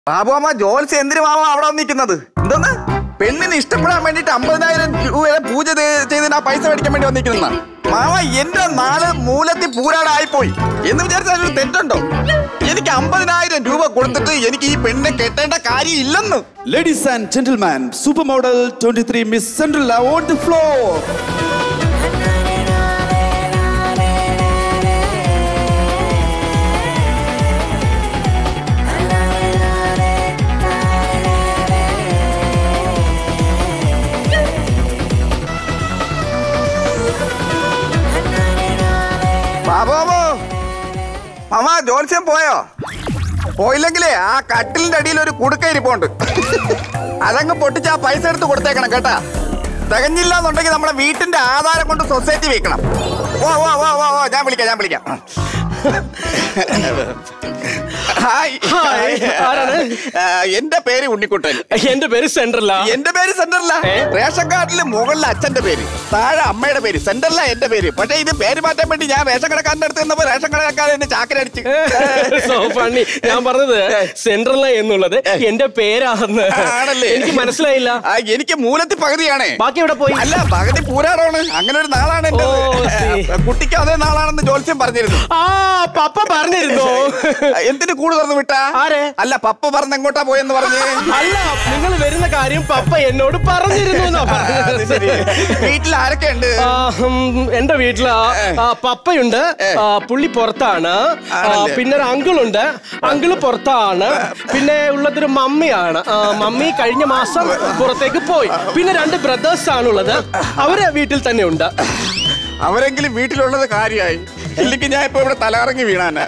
ബാബു അമ്മ ജോൽസ് എന്തിനു മാമ അവിടെ വന്നിരിക്കുന്നത് എന്തോന്ന് പെണ്ണിന് ഇഷ്ടപ്പെടാൻ വേണ്ടിട്ട് അമ്പതിനായിരം രൂപ പൂജ ചെയ്ത്- ചെയ്തതിന് ആ പൈസ മേടിക്കാൻ വേണ്ടി വന്നിരിക്കുന്ന മാമ എന്റെ നാള് മൂലത്തിൽ പൂരാടായിപ്പോയി എന്ന് വിചാരിച്ചാൽ ഒരു തെറ്റുണ്ടോ എനിക്ക് അമ്പതിനായിരം രൂപ കൊടുത്തിട്ട് എനിക്ക് ഈ പെണ്ണിനെ കെട്ടേണ്ട കാര്യം ഇല്ലെന്ന് Ladies and gentlemen, supermodel 23 Miss Cinderella on the floor. Babu Babu മാമ ജോത്സ്യം പോയോ പോയില്ലെങ്കിലേ ആ കട്ടിലിന്റെ അടിയിൽ ഒരു കുടുക്ക ഇരിപ്പുണ്ട് അതങ്ങ് പൊട്ടിച്ച് ആ പൈസ എടുത്ത് കൊടുത്തേക്കണം കേട്ടാ തികഞ്ഞില്ല എന്നുണ്ടെങ്കിൽ നമ്മുടെ വീട്ടിന്റെ ആധാരം കൊണ്ട് സൊസൈറ്റി വെക്കണം ഓ ഓ ഓ ഓ ഓ ഞാൻ വിളിക്കാം ഞാൻ വിളിക്കാം ഹായ് ഹായ്, ആരാണ്? ആ, എന്റെ പേര് ഉണ്ണിക്കുട്ടൻ എന്റെ പേര് സെൻട്രല്ല എന്റെ പേര് സെന്ററില ഏ? റേഷൻ കാർഡിൽ മുകളിൽ അച്ഛന്റെ പേര് താഴെ അമ്മയുടെ പേര് സെന്ററില എന്റെ പേര് പക്ഷെ ഇത് പേര് മാറ്റാൻ വേണ്ടി ഞാൻ റേഷൻ കടക്കാരന്റെ അടുത്ത് നിന്നപ്പോ റേഷൻ കടക്കാരൻ എന്നെ ചാക്കരടിച്ച് സോ ഫണ്ണി ഞാൻ പറഞ്ഞത് സെൻട്രല്ല എന്നുള്ളത് എന്റെ പേരാണെന്ന് ആണല്ലേ? എനിക്ക് മനസ്സിലായില്ല ആ, എനിക്ക് മൂലത്തിൽ പകുതിയാണേ ബാക്കി എവിടെ പോയി അല്ല പകുതി പൂരാറാണ് അങ്ങനെ ഒരു നാളാണ് എന്റെ ഓ, see. കുട്ടിക്ക് അതേ നാളാണെന്ന് ജോത്സ്യം പറഞ്ഞിരുന്നു ആ പപ്പ പറഞ്ഞിരുന്നു എന്തിന് കൂട് തുറന്നു വിട്ടാ ആരെ? അല്ല പപ്പ പറഞ്ഞ എങ്ങോട്ടാ പോയെന്ന് പറഞ്ഞ് അല്ല നിങ്ങൾ വരുന്ന കാര്യം പപ്പ എന്നോട് പറഞ്ഞിരുന്നു എന്നാ ആ, അത് ശരി. പറഞ്ഞത്. വീട്ടിൽ ആരൊക്കെ ഉണ്ട് ആ, ഉം, എന്റെ വീട്ടില് ആ, പപ്പയുണ്ട് ആ, പുള്ളി പുറത്താണ് ആ, ആണല്ലേ? പിന്നെ ഒരു അങ്കിളുണ്ട് അങ്കിള് പുറത്താണ് പിന്നെ ഉള്ളതൊരു മമ്മിയാണ് ആ, മമ്മി കഴിഞ്ഞ മാസം പുറത്തേക്ക് പോയി പിന്നെ രണ്ട് ബ്രദേഴ്സ് ആണുള്ളത് അവര് വീട്ടിൽ തന്നെ ഉണ്ട് അവരെങ്കിലും വീട്ടിലുള്ളത് കാര്യമായി ഇല്ലെങ്കിൽ ഞാൻ ഇപ്പൊ ഇവിടെ തലകറങ്ങി വീണാന്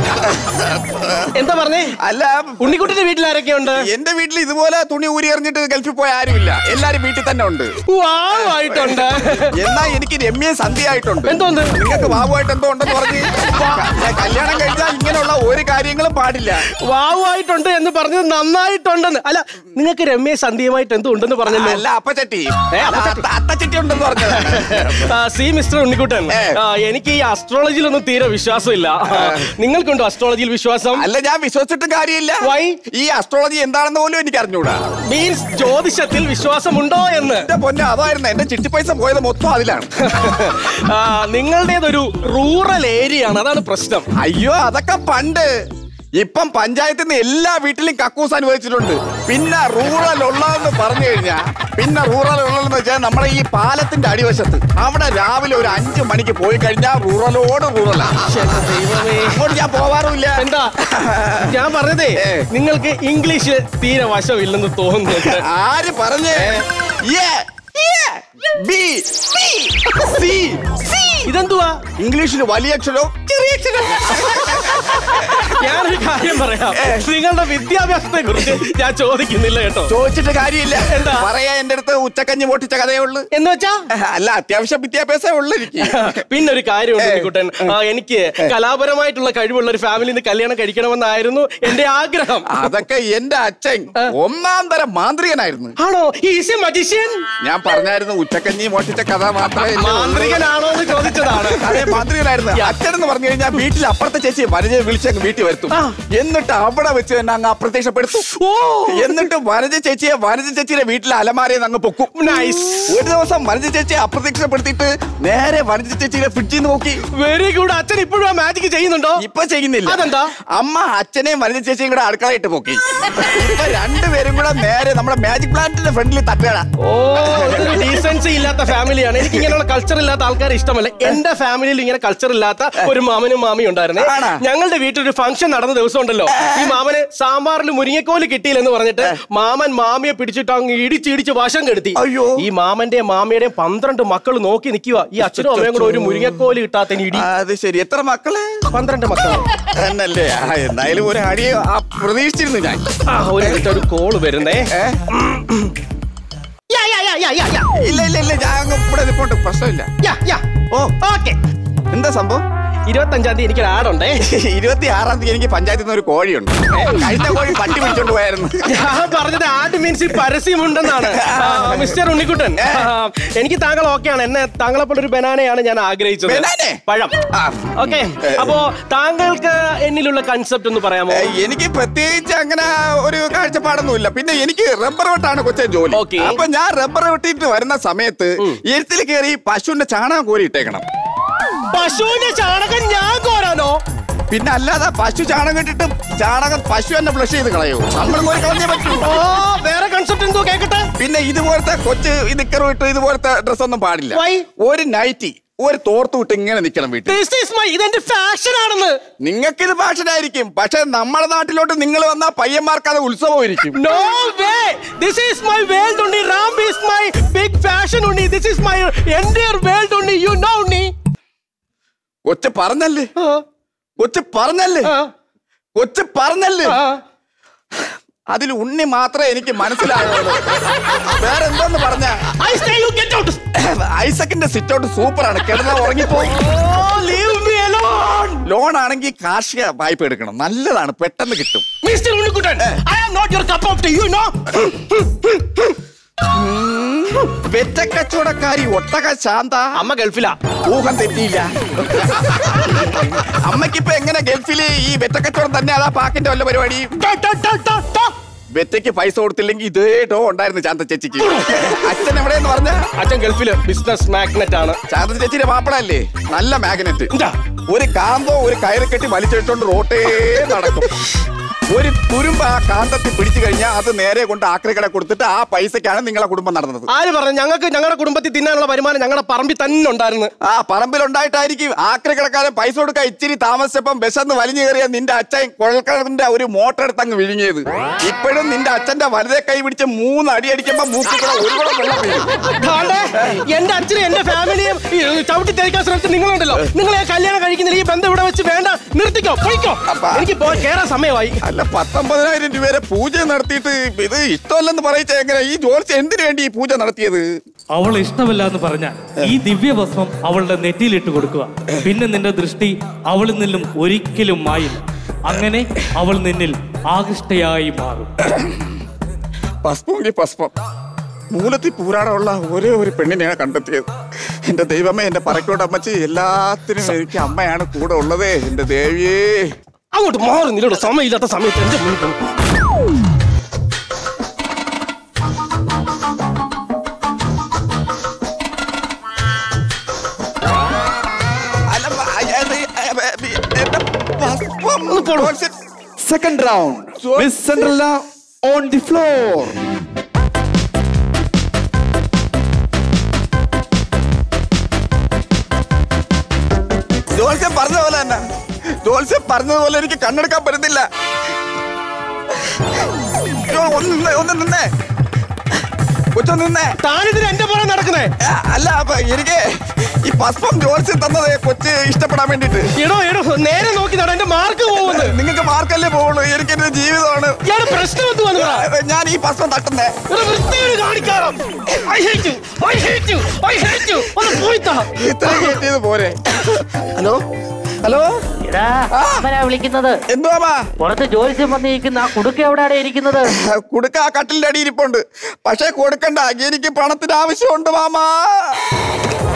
എന്താ പറഞ്ഞേ അല്ല ഉണ്ണിക്കുട്ടിന്റെ വീട്ടിൽ ആരൊക്കെയുണ്ട് എന്റെ വീട്ടിൽ ഇതുപോലെ തുണി ഊരി എറിഞ്ഞിട്ട് ഗൾഫിൽ പോയ ആരുമില്ല എല്ലാരും വീട്ടിൽ തന്നെ ഉണ്ട് വാവ് ആയിട്ടുണ്ട് എന്നാ എനിക്ക് രമ്യ സന്ധ്യ ആയിട്ടുണ്ട് എന്തോന്ന് നിങ്ങൾക്ക് ബാബുവായിട്ട് എന്തോ ഉണ്ടെന്ന് പറഞ്ഞ് ഞാൻ കല്യാണം കഴിച്ചാൽ ഇങ്ങനെയുള്ള ഒരു കാര്യങ്ങളും പാടില്ല വാവ് ആയിട്ടുണ്ട് എന്ന് പറഞ്ഞത് നന്നായിട്ടുണ്ടെന്ന് അല്ല നിങ്ങൾക്ക് രമ്യ സന്ധ്യയുമായിട്ട് എന്തോ ഉണ്ടെന്ന് പറഞ്ഞല്ലോ അല്ല അപ്പച്ചട്ടി ഏ, അപ്പച്ചട്ടി. അത്ത- അത്തച്ചട്ടി ഉണ്ടെന്ന് പറഞ്ഞതാണ് ആ, സി മിസ്റ്റർ ഉണ്ണിക്കുട്ടൻ ഏ. ആ, എനിക്ക് ഈ അസ്ട്രോളജിയിലൊന്നും തീരെ വിശ്വാസമില്ല നിങ്ങൾക്കുണ്ടോ അസ്ട്രോളജിയിൽ വിശ്വാസം അല്ല ഞാൻ വിശ്വസിച്ചിട്ടും കാര്യമില്ല Why? ഈ അസ്ട്രോളജി എന്താണെന്ന് പോലും എനിക്ക് അറിഞ്ഞൂടാ മീൻസ് ജ്യോതിഷത്തിൽ വിശ്വാസമുണ്ടോ എന്ന് എന്റെ പൊന്നെ അതായിരുന്നു എന്റെ ചിട്ടി പൈസ പോയത് മൊത്തം അതിലാണ് ആ, നിങ്ങളുടേതൊരു റൂറൽ ഏരിയ ആണ് അതാണ് പ്രശ്നം അയ്യോ അതൊക്കെ പണ്ട് ഇപ്പം പഞ്ചായത്തിൽ നിന്ന് എല്ലാ വീട്ടിലും കക്കൂസ് അനുവദിച്ചിട്ടുണ്ട് പിന്നെ റൂറൽ ഉള്ളതെന്ന് പറഞ്ഞു കഴിഞ്ഞാ പിന്നെ റൂറൽ ഉള്ളതെന്ന് വെച്ചാൽ നമ്മുടെ ഈ പാലത്തിന്റെ അടിവശത്ത് അവിടെ രാവിലെ ഒരു അഞ്ചു മണിക്ക് പോയി കഴിഞ്ഞാൽ റൂറലോട് റൂറലാ അങ്ങോട്ട് ഞാൻ പോവാറുമില്ല എന്താ ഞാൻ പറഞ്ഞതേ ഏ. നിങ്ങൾക്ക് ഇംഗ്ലീഷ് തീരെ വശമില്ലെന്ന് തോന്നുന്നുണ്ട് ആര് പറഞ്ഞേ ഏ, ഏ, ബി, ബി, സി, സി. ഇതെന്തുവാ ഇംഗ്ലീഷിൽ വലിയ അക്ഷരവും ചെറിയ അക്ഷരം ഞാനൊരു കാര്യം പറയാം നിങ്ങളുടെ വിദ്യാഭ്യാസത്തെ കുറിച്ച് ഞാൻ ചോദിക്കുന്നില്ല കേട്ടോ ചോദിച്ചിട്ട് കാര്യമില്ല എന്താ? പറയാ എന്റെ അടുത്ത് ഉച്ചക്കഞ്ഞി പൊട്ടിച്ച കഥയേ ഉള്ളു എന്ന് വെച്ചാ അല്ല അത്യാവശ്യം വിദ്യാഭ്യാസമേ ഉള്ളു എനിക്ക് പിന്നെ ഒരു കാര്യമുണ്ട് ഉണ്ണിക്കുട്ടൻ ആ, എനിക്ക് കലാപരമായിട്ടുള്ള കഴിവുള്ള ഒരു ഫാമിലിയിൽ നിന്ന് കല്യാണം കഴിക്കണമെന്നായിരുന്നു എന്റെ ആഗ്രഹം അതൊക്കെ എന്റെ അച്ഛൻ ഒന്നാം തരം മാന്ത്രികനായിരുന്നു ആണോ ഈസ് മജീഷ്യൻ ഞാൻ പറഞ്ഞായിരുന്നു ഉച്ചക്കഞ്ഞി മോട്ടിച്ച കഥ മാത്രമേ എന്നെ ഉള്ളൂ. മാന്ത്രികനാണോ എന്ന് ചോദിച്ചതാണ് അതെ മാന്ത്രികനായിരുന്നു അച്ഛൻ എന്ന് പറഞ്ഞു കഴിഞ്ഞാൽ വീട്ടിൽ അപ്പുറത്തെ ചേച്ചിയെ വനജയെ വിളിച്ച് അങ്ങ് വീട്ടിൽ വരുത്തും ആ. എന്നിട്ട് അവിടെ വെച്ച് തന്നെ അങ്ങ് അപ്രത്യക്ഷപ്പെടുത്തും ഓ എന്നിട്ട് വനജ ചേച്ചിയെ വനജ ചേച്ചിയുടെ വീട്ടിലെ അലമാരയിൽ അങ്ങ് പൊക്കും നൈസ് ഒരു ദിവസം വനജ ചേച്ചിയെ അപ്രത്യക്ഷപ്പെടുത്തിയിട്ട് നേരെ വനജ ചേച്ചിയുടെ ഫ്രിഡ്ജിൽ നിന്ന് നോക്കി വെരി ഗുഡ് അച്ഛൻ ഇപ്പോഴും ആ മാജിക് ചെയ്യുന്നുണ്ടോ ഇപ്പൊ ചെയ്യുന്നില്ല അതെന്താ? അമ്മ അച്ഛനെയും വനജ ചേച്ചിയും കൂടെ അടുക്കളയിട്ട് പോക്കി ഇപ്പൊ രണ്ടുപേരും കൂടെ നേരെ നമ്മുടെ മാജിക് പ്ലാന്റിന്റെ ഫ്രണ്ടിൽ തട്ടുകട ഓ ഇതൊരു ഡീസൻസി ഇല്ലാത്ത ഫാമിലിയാണ് എനിക്ക് ഇങ്ങനെയുള്ള കൾച്ചർ ഇല്ലാത്ത ആൾക്കാരെ ഇഷ്ടമല്ല എന്റെ ഫാമിലിയിൽ ഇങ്ങനെ കൾച്ചർ ഇല്ലാത്ത ഒരു മാമനും മാമിയും ഉണ്ടായിരുന്നേ ആണോ? ഞങ്ങളുടെ വീട്ടിൽ ഒരു ഫംഗ്ഷൻ നടന്ന ദിവസം ഉണ്ടല്ലോ ഈ മാമന് സാമ്പാറിൽ മുരിങ്ങക്കോല് കിട്ടിയില്ലെന്ന് പറഞ്ഞിട്ട് മാമൻ മാമിയെ പിടിച്ചിട്ട് അങ്ങ് ഇടിച്ചിടിച്ച് വശം കെടുത്തി അയ്യോ. ഈ മാമന്റെയും മാമിയുടെയും പന്ത്രണ്ട് മക്കൾ നോക്കി നിൽക്കുക ഈ അച്ഛനും അമ്മയും കൂടെ ഒരു മുരിങ്ങക്കോല് കിട്ടാത്ത ഇടി ആ, അത് ശരി എത്ര മക്കള് പന്ത്രണ്ട് മക്കൾ എന്നല്ലേ ആ, എന്തായാലും ഒരു അടി ആ, പ്രതീക്ഷിച്ചിരുന്നു ഞാൻ ആ ഒരു മിനിറ്റ് ഒരു കോള് വരുന്നേ ഏ? യാ, യാ, യാ, യാ, യാ, യാ. ഇല്ല ഇല്ല ഇല്ല ഞാൻ അങ്ങ് ഇവിടെ നിൽപ്പുണ്ട് പ്രശ്നമില്ല യാ, യാ. ഓ ഓക്കേ എന്താ സംഭവം ഇരുപത്തി അഞ്ചാം തീയതി എനിക്ക് ആടുണ്ടേ ഇരുപത്തി ആറാം തീയതി എനിക്ക് പഞ്ചായത്തിൽ നിന്ന് ഒരു കോഴിയുണ്ട് ഏ, കഴിഞ്ഞ കോഴി പട്ടി പിടിച്ചോണ്ട് പോയായിരുന്നു ഞാൻ പറഞ്ഞത് ആഡ് മീൻസ് പരസ്യമുണ്ടെന്നാണ് ആ, മിസ്റ്റർ ഉണ്ണിക്കുട്ടൻ ആ, എനിക്ക് താങ്കൾ ഓക്കെയാണ് എന്നെ താങ്കളെ പോലെ ഒരു ബനാനയാണ് ഞാൻ ആഗ്രഹിച്ചത് ബനാനെ? പഴം ആ. ഓക്കെ അപ്പോ താങ്കൾക്ക് എന്നിലുള്ള കൺസെപ്റ്റ് ഒന്ന് പറയാമോ ഏ, എനിക്ക് പ്രത്യേകിച്ച് അങ്ങനെ ഒരു കാഴ്ചപ്പാടൊന്നുമില്ല പിന്നെ എനിക്ക് റബ്ബർ വെട്ടാണ് കൊച്ചെ ജോലി Okay. അപ്പൊ ഞാൻ റബ്ബർ വെട്ടിയിട്ട് വരുന്ന സമയത്ത് എഴുത്തിൽ കയറി പശുവിന്റെ ചാണകം കോരി ഇട്ടേക്കണം പശുവിന്റെ ചാണകം ഞാൻ കോരാനോ പിന്നെ അല്ലാതെ പശു ചാണകം ഇട്ടിട്ട് ചാണകം പശു തന്നെ ഫ്ലഷ് ചെയ്ത് കളയോ നമ്മൾ കോരി കളഞ്ഞേ പറ്റൂ ഓ വേറെ കൺസെപ്റ്റ് എന്തോ കേക്കട്ടെ പിന്നെ ഇതുപോലത്തെ കൊച്ച് നിക്കറും ഇട്ട് ഇതുപോലത്തെ ഡ്രസ് ഒന്നും പാടില്ല Why? ഒരു നൈറ്റി ഒരു തോർത്തു വിട്ട് ഇങ്ങനെ നിക്കണം വീട്ടിൽ This is my ഇതെന്റെ ഫാഷൻ ആണെന്ന് നിങ്ങൾക്ക് ഇത് ഭാഷനായിരിക്കും പക്ഷെ നമ്മുടെ നാട്ടിലോട്ട് നിങ്ങൾ വന്ന പയ്യന്മാർക്ക് അത് ഉത്സവമായിരിക്കും no way this is my world Unni Ram is my big fashion Unni this is my endear world Unni you know Unni കൊച്ചു പറഞ്ഞല്ലേ കൊച്ചു പറഞ്ഞല്ലേ കൊച്ചു പറഞ്ഞല്ലേ അതിൽ ഉണ്ണി മാത്രമേ എനിക്ക് മനസ്സിലായുള്ളൂ വേറെ എന്തോന്ന് പറഞ്ഞ I say you get out ഐസക്കിന്റെ സിറ്റ് ഔട്ട് സൂപ്പറാണ് കിടന്ന ഉറങ്ങിപ്പോ oh leave me alone loan ആണെങ്കിൽ കാർഷിക വായ്പ എടുക്കണം നല്ലതാണ് പെട്ടെന്ന് കിട്ടും mister Unnikuttan I am not your cup of tea you know വെറ്റക്കച്ചവടക്കാരി ഒട്ടക ശാന്ത അമ്മ ഗൾഫിലാ ഊഹം തെറ്റിയില്ല അമ്മയ്ക്കിപ്പൊ എങ്ങനെ ഗൾഫില് ഈ വെറ്റക്കച്ചവടം തന്നെ അതാ പാക്കിന്റെ വല്ല പരിപാടി ടോ, ടോ, ടോ, ടോ, ടോ. വെറ്റയ്ക്ക് പൈസ കൊടുത്തില്ലെങ്കിൽ ഇതേ ഡോ ഉണ്ടായിരുന്നു ശാന്ത ചേച്ചിക്ക് അച്ഛൻ എവിടെയെന്ന് പറഞ്ഞ അച്ഛൻ ഗൾഫില് ബിസിനസ് മാഗ്നറ്റ് ആണ് ശാന്ത ചേച്ചിയുടെ മാപ്പിളല്ലേ നല്ല മാഗ്നറ്റ് എന്താ? ഒരു കാന്തോ ഒരു കയറ് കെട്ടി വലിച്ചിട്ടോണ്ട് റോട്ടേ നടക്കും ഒരു തുരുമ്പ് ആ കാന്തത്തിൽ പിടിച്ചു കഴിഞ്ഞാൽ അത് നേരെ കൊണ്ട് ആക്രിക്കട കൊടുത്തിട്ട് ആ പൈസക്കാണ് നിങ്ങളെ കുടുംബം നടന്നത് ആര് പറഞ്ഞു ഞങ്ങൾക്ക് ഞങ്ങളുടെ കുടുംബത്തിൽ തിന്നാനുള്ള വരുമാനം ഞങ്ങളുടെ പറമ്പിൽ തന്നെ ഉണ്ടായിരുന്നു ആ പറമ്പിലുണ്ടായിട്ടായിരിക്കും ആക്രിക്കടക്കാരൻ പൈസ കൊടുക്കാൻ ഇച്ചിരി താമസിച്ചപ്പം വിശന്ന് വലിഞ്ഞു കയറിയ നിന്റെ അച്ഛൻ കുഴൽക്കിണറിന്റെ ഒരു മോട്ടർ എടുത്ത് അങ്ങ് വിഴുങ്ങിയത് ഇപ്പോഴും നിന്റെ അച്ഛന്റെ വലുതെ കൈ പിടിച്ച് മൂന്ന് അടി അടിക്കുമ്പോ മൂക്കിൽ കൂടെ ഒരു കുടം വെള്ളം വീഴും ദാണ്ടെ, എന്റെ അച്ഛനും എന്റെ ഫാമിലിയും ഈ ചവിട്ടി തെളിക്കാൻ ശ്രമിച്ച നിങ്ങളുണ്ടല്ലോ നിങ്ങളെ കല്യാണം കഴിക്കുന്നില്ല ഈ ബന്ധം ഇവിടെ വെച്ച് വേണ്ട നിർത്തിക്കോ പോയിക്കോ അപ്പാ. എനിക്ക് പോയി കേറാൻ സമയമായി അല്ല പത്തൊമ്പതിനായിരം രൂപയുടെ പൂജ നടത്തിയിട്ട് ഇത് ഇഷ്ടമല്ലെന്ന് പറയിച്ച എങ്ങനെ ഈ ജോലിച്ച് എന്തിനു വേണ്ടി ഈ പൂജ നടത്തിയത് അവൾ ഇഷ്ടമല്ല എന്ന് പറഞ്ഞാൽ ഈ ദിവ്യഭസ്മം അവളുടെ നെറ്റിയിലിട്ട് കൊടുക്കുക പിന്നെ നിന്റെ ദൃഷ്ടി അവളിൽ നിന്നും ഒരിക്കലും മായില്ല അങ്ങനെ അവൾ നിന്നിൽ ആകൃഷ്ടയായി മാറും ഭസ്മെങ്കിൽ ഭസ്മം മൂലത്തിൽ പൂരാടമുള്ള ഒരേ ഒരു പെണ്ണിനെയാണ് കണ്ടെത്തിയത് എന്റെ ദൈവമേ എന്റെ പറക്കോട്ട് അമ്മച്ചി എല്ലാത്തിനും എനിക്ക് അമ്മയാണ് കൂടെ ഉള്ളത് എന്റെ ദേവിയേ അങ്ങോട്ട് മാറി നിന്നോട് സമയമില്ലാത്ത സമയത്ത് എന്റെ മുന്നിൽ അല്ല, അ- അത് എന്റെ ഭസ്മം ജോത്സ്യൻ Second round. Miss Cinderella on the floor. ജോത്സ്യൻ പറഞ്ഞ പോലെ തന്നെ ജോത്സ്യൻ പറഞ്ഞതുപോലെ എനിക്ക് കണ്ണെടുക്കാൻ പറ്റുന്നില്ല അയ്യോ, ഒന്ന് നിന്നേ ഒന്ന് നിന്നേ കൊച്ചൊന്ന് നിന്നേ താനിതിന് എന്റെ പുറം നടക്കുന്നേ ആ, അല്ല അപ്പൊ എനിക്ക് ഈ ഭസ്മം ജോത്സ്യൻ തന്നത് കൊച്ച് ഇഷ്ടപ്പെടാൻ വേണ്ടിട്ട് എടോ എടോ നേരെ നോക്കി നട എന്റെ മാർക്ക് പോകുന്നത് നിങ്ങൾക്ക് മാർക്കല്ലേ പോകുള്ളൂ എനിക്ക് എന്റെ ജീവിതമാണ് ഇയാള് പ്രശ്നം എന്ത് വന്നതാ ഞാൻ ഈ ഭസ്മം തട്ടുന്നേ ഒരു വൃത്തികേട് കാണിക്കാറോ I hate you. I hate you. I hate you. ഒന്ന് പോയിത്താ ഇത്രയും കിട്ടിയത് പോരെ ഹലോ ഹലോ എടാ അവനാ വിളിക്കുന്നത് എന്തുവാ പുറത്ത് ജോലിസ്യം വന്നിരിക്കുന്ന ആ കുടുക്ക എവിടെയാണ് ഇരിക്കുന്നത് കൊടുക്ക ആ കട്ടിലിന്റെ അടി ഇരിപ്പുണ്ട് പക്ഷേ കൊടുക്കണ്ട എനിക്ക് പണത്തിന് ആവശ്യമുണ്ട് മാമാ